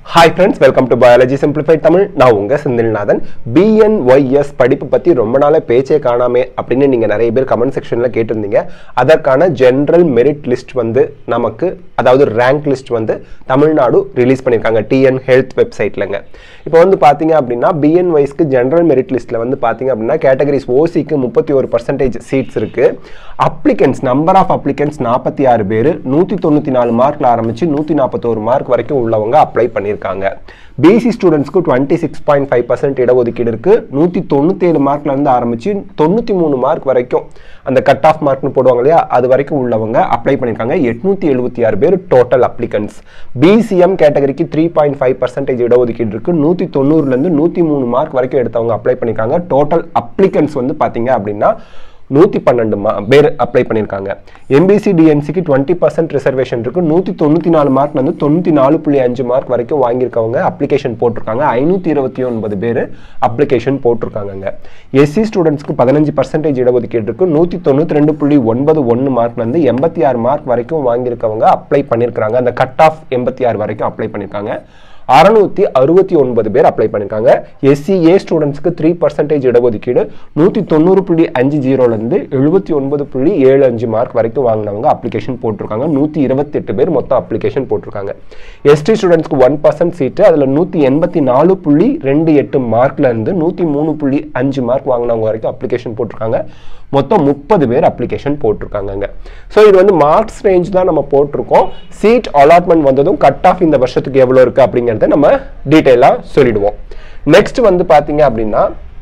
hi friends welcome to biology simplified Tamil நான் உங்க Senthilnathan BNYS படிப்பு பத்தி ரொம்ப நாளா பேச்சே காணாமே அப்படின்னு நீங்க நிறைய பேர் கமெண்ட் செக்ஷன்ல கேட்டிருந்தீங்க அதற்கான ஜென்ரல் மெரிட் லிஸ்ட் வந்து நமக்கு அதாவது ரேங்க் லிஸ்ட் வந்து தமிழ்நாடு ரிலீஸ் பண்ணியிருக்காங்க டிஎன் ஹெல்த் வெப்சைட்லங்க இப்போ வந்து பாத்தீங்க அப்படின்னா பிஎன்ஒய்ஸ்க்கு ஜென்ரல் மெரிட் லிஸ்ட்ல வந்து பாத்தீங்க அப்படின்னா கேட்டகரிஸ் ஓசிக்கு முப்பத்தி ஒரு பர்சன்டேஜ் சீட்ஸ் இருக்கு அப்ளிகன்ஸ் நம்பர் ஆஃப் அப்ளிகன்ஸ் நாற்பத்தி ஆறு பேர் நூற்றி தொண்ணூற்றி நாலு மார்க்ல ஆரம்பிச்சு நூற்றி நாற்பத்தோரு மார்க் வரைக்கும் உள்ளவங்க அப்ளை பண்ணியிருக்காங்க பிசி ஸ்டூடெண்ட்ஸ்க்கு twenty six point five percent இடஒதுக்கீடு இருக்கு நூற்றி தொண்ணூத்தேழு மார்க்ல இருந்து ஆரம்பிச்சு தொண்ணூற்றி மூணு மார்க் வரைக்கும் அந்த கட் ஆஃப் மார்க்னு போடுவாங்க இல்லையா அது வரைக்கும் உள்ளவங்க அப்ளை பண்ணியிருக்காங்க எட்நூத்தி எழுபத்தி ஆறு பேர் டோட்டல் அப்ளிகன்ஸ் பிசிஎம் கேட்டகரிக்கு த்ரீ பாயிண்ட் ஃபைவ் பர்சன்டேஜ் இடஒதுக்கீடு இருக்கு நூற்றி தொண்ணூறுலேருந்து நூற்றி மூணு மார்க் வரைக்கும் எடுத்தவங்க அப்ளை பண்ணியிருக்காங்க டோட்டல் அப்ளிகன்ஸ் வந்து பார்த்தீங்க அப்படின்னா நூற்றி பன்னெண்டு மா பேர் அப்ளை பண்ணியிருக்காங்க எம்பிசி டிஎன்சிக்கு டுவெண்ட்டி பர்சன்ட் ரிசர்வேஷன் இருக்கு நூற்றி தொண்ணூற்றி நாலு மார்க் வந்து தொண்ணூற்றி நாலு புள்ளி அஞ்சு மார்க் வரைக்கும் வாங்கியிருக்கவங்க அப்ளிகேஷன் போட்டிருக்காங்க ஐநூற்றி இருபத்தி ஒன்பது பேர் அப்ளிகேஷன் போட்டிருக்காங்க எஸ்சி ஸ்டூடெண்ட்ஸ்க்கு பதினஞ்சு பர்சன்டேஜ் இடஒதுக்கீடு இருக்கு நூற்றி தொண்ணூற்றி ரெண்டு புள்ளி ஒன்பது ஒன்று மார்க் வந்து எண்பத்தி ஆறு மார்க் வரைக்கும் வாங்கியிருக்கவங்க அப்ளை பண்ணியிருக்காங்க அந்த கட் ஆஃப் எண்பத்தி ஆறு வரைக்கும் அப்ளை பண்ணியிருக்காங்க அறுநூத்தி அறுபத்தி ஒன்பது பேர் அப்ளை பண்ணியிருக்காங்க எஸ்சிஏ ஸ்டூடெண்ட்ஸ்க்கு த்ரீ பர்சன்டேஜ் இடஒதுக்கீடு நூற்றி தொண்ணூறு புள்ளி அஞ்சு ஜீரோலேருந்து எழுபத்தி ஒன்பது புள்ளி ஏழு அஞ்சு மார்க் வரைக்கும் வாங்கினவங்க அப்ளிகேஷன் போட்டிருக்காங்க நூற்றி இருபத்தெட்டு பேர் மொத்தம் அப்ளிகேஷன் போட்டிருக்காங்க எஸ்டி ஸ்டூடெண்ட்ஸ்க்கு ஒன் பர்சன்ட் சீட்டு அதில் நூற்றி எண்பத்தி நாலு புள்ளி ரெண்டு எட்டு மார்க்ல இருந்து நூற்றி மூணு புள்ளி அஞ்சு மார்க் வாங்கினவங்க வரைக்கும் அப்ளிகேஷன் போட்டிருக்காங்க மொத்தம் முப்பது பேர் அப்ளிகேஷன் போட்டிருக்காங்க ஸோ இது வந்து மார்க்ஸ் ரேஞ்ச் தான் நம்ம போட்டிருக்கோம் சீட் அலாட்மெண்ட் வந்ததும் கட் ஆஃப் இந்த வருஷத்துக்கு எவ்வளோ இருக்குது அப்படிங்கிறத நம்ம டீட்டெயிலாக சொல்லிடுவோம் நெக்ஸ்ட் வந்து பார்த்தீங்க அப்படின்னா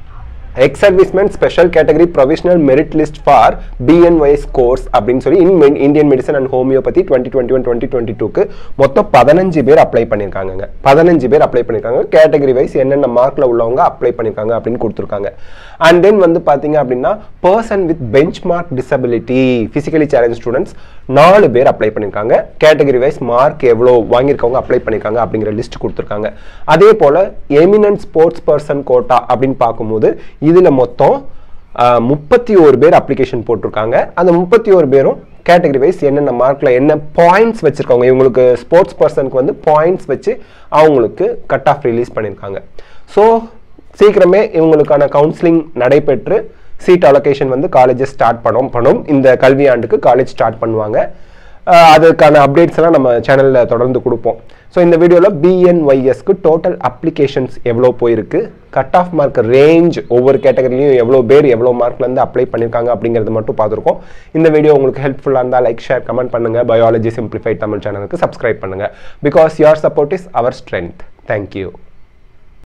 ex serviceman special category provisional merit list for BNYS course அப்படின்னு சொல்லி in Indian medicine and homeopathy twenty twenty one twenty twenty டூக்கு மொத்தம் பதினஞ்சு பேர் அப்ளை பண்ணியிருக்காங்க பதினஞ்சு பேர் அப்ளை பண்ணியிருக்காங்க கேட்டகரி வைஸ் என்னென்ன மார்க்கில் உள்ளவங்க அப்ளை பண்ணியிருக்காங்க அப்படின்னு கொடுத்துருக்காங்க அண்ட் தென் வந்து பார்த்தீங்க அப்படின்னா person with benchmark disability physically challenge students நாலு பேர் அப்ளை பண்ணியிருக்காங்க கேட்டகரி வைஸ் மார்க் எவ்வளோ வாங்கியிருக்கவங்க அப்ளை பண்ணியிருக்காங்க அப்படிங்கிற லிஸ்ட் கொடுத்துருக்காங்க அதே போல் எமினன்ட் ஸ்போர்ட்ஸ் பர்சன் கோட்டா அப்படின்னு பார்க்கும்போது இதில் மொத்தம் முப்பத்தி ஒரு பேர் அப்ளிகேஷன் போட்டிருக்காங்க அந்த முப்பத்தி ஒரு பேரும் கேட்டகரி வைஸ் என்னென்ன மார்க்கில் என்ன பாயிண்ட்ஸ் வச்சுருக்காங்க இவங்களுக்கு ஸ்போர்ட்ஸ் பர்சனுக்கு வந்து பாயிண்ட்ஸ் வச்சு அவங்களுக்கு கட் ஆஃப் ரிலீஸ் பண்ணியிருக்காங்க ஸோ சீக்கிரமே இவங்களுக்கான கவுன்சிலிங் நடைபெற்று சீட் அலோகேஷன் வந்து காலேஜஸ் ஸ்டார்ட் பண்ணோம் பண்ணும் இந்த கல்வியாண்டுக்கு காலேஜ் ஸ்டார்ட் பண்ணுவாங்க அதுக்கான அப்டேட்ஸ் எல்லாம் நம்ம சேனலில் தொடர்ந்து கொடுப்போம் ஸோ இந்த வீடியோவில் பிஎன்ஒய்எஸ்க்கு டோட்டல் அப்ளிகேஷன்ஸ் எவ்வளோ போயிருக்கு கட் ஆஃப் மார்க் ரேஞ்ச் ஒவ்வொரு கேட்டகரிலையும் எவ்வளோ பேர் எவ்வளோ மார்க்லேருந்து அப்ளை பண்ணியிருக்காங்க அப்படிங்கிறது மட்டும் பார்த்துருக்கோம் இந்த வீடியோ உங்களுக்கு ஹெல்ப்ஃபுல்லாக இருந்தால் லைக் ஷேர் கமெண்ட் பண்ணுங்கள் பயாலஜி சிம்பிளிஃபைட் தமிழ் சேனலுக்கு சப்ஸ்கிரைப் பண்ணுங்கள் because your support is our strength thank you